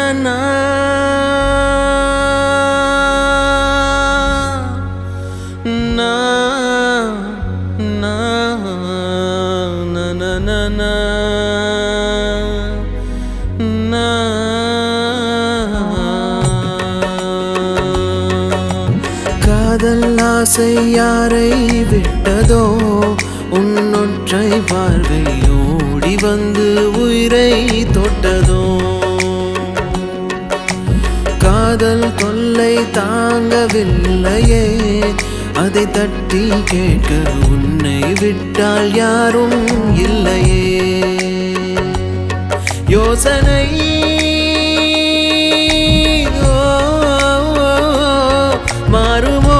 நா நா நா நா நா நா நா நா காதல் ஆசை யாரை விட்டதோ உன்னொற்றை பார்வை ஓடி வந்து உயிரை தொட்டதோ காதல் தொல்லை தாங்கவில்லையே அதை தட்டி கேட்க உன்னை விட்டால் யாரும் இல்லையே யோசனை ஓ, மாறுமோ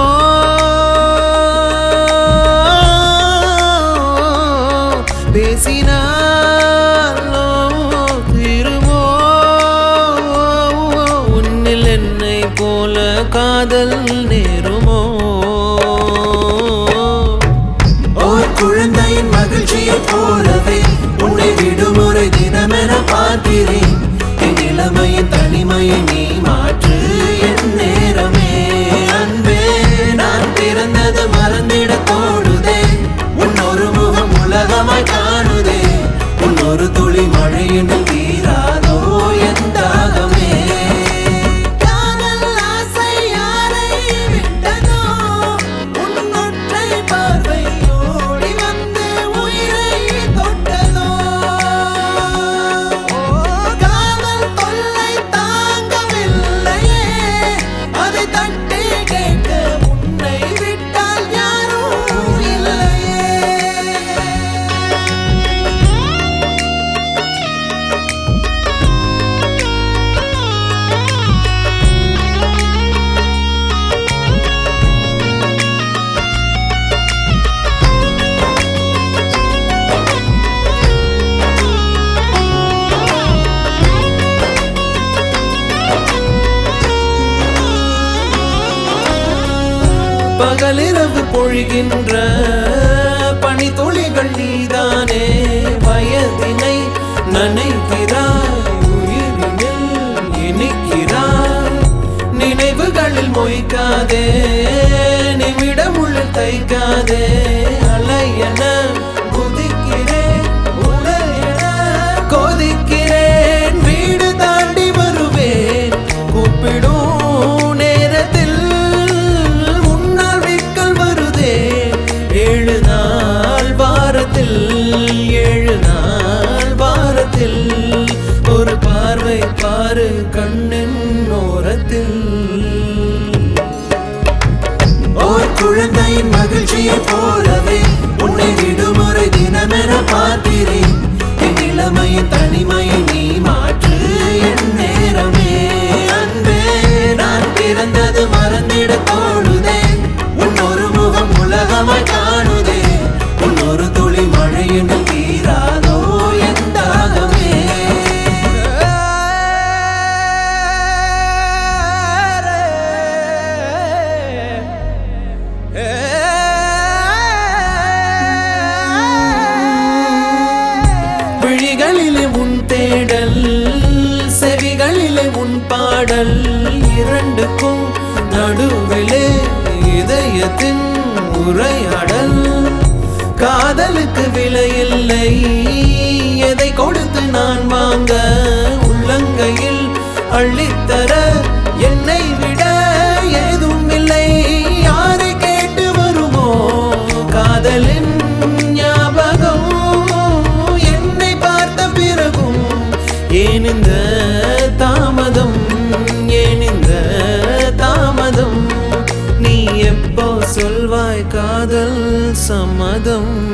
பேசினாலோ திருமோ உன்னில் என்னை போல காதல் நேருமோ ஓர் குழந்தையின் மகிழ்ச்சியைப் போலவே உன்னை விடுமுறை தினமென பார்க்கிறேன் என் இளமையின் தனிமையை நீ மாற்று என் நேரமே அன்பே நான் பிறந்தது மறந்திட தோடுதே உன் ஒரு முகம் உலகமாய் காணுதே உன் ஒரு துளி மழையின் தீராதோ என் தாகமே காதல் ஆசை யாரை விட்டதோ உன் ஒற்றை பார்வை ஓடி வந்து உயிரை தொட்டதோ காதல் தொல்லை தாங்கவில்லையே அதை தட்டி கேட்க உன்னை விட்டால் யாரும் இல்லையே பகலிரவு பொழிகின்ற பனித்துளிகள் நீதானே வயதினை நனைக்கிறாய் உயிரினில் இனிக்கிறாய் நினைவுகளில் மொய்க்காதே நிமிடமுள்ளில் தைக்காதே அலையென குதிக்கிறேன் உலையென கொதிக்கிறேன் வீடு தாண்டி வருவேன் கூப்பிடும் நேரத்தில் முன்னால் விக்கல் வருதே ஏழு நாள் வாரத்தில் ஏழு நாள் வாரத்தில் ஒரு பார்வை பாரு கண்ணின் ஓரத்தில் ஓர் குழந்தையின் மகிழ்ச்சியைப் போலவே உன்னை விடுமுறை தினமென பார்க்கிறேன் என் இளமையின் தனிமையை நீ மாற்று என் நேரமே அன்பே நான் பிறந்தது மறந்திட தோணுதே உன் ஒரு முகம் உலகமாய் காணுதே உன் ஒரு துளி மழையின் தீராதோ என் தாகமே விழிகளிலே உன் தேடல் செவிகளிலே உன் பாடல் இரண்டுக்கும் நடுவிலே இதயத்தின் உரையாடல் காதலுக்கு விலையில்லை எதை கொடுத்து நான் வாங்க உள்ளங்கையில் அள்ளித்தர என்னை விட ஏதும் இல்லை யாரை கேட்டு வருமோ காதலின் ஞாபகம் என்னை பார்த்த பிறகும் ஏன் இந்த தாமதம் ஏன் இந்த தாமதம் நீ எப்போ சொல்வாய் காதல் சம்மதம்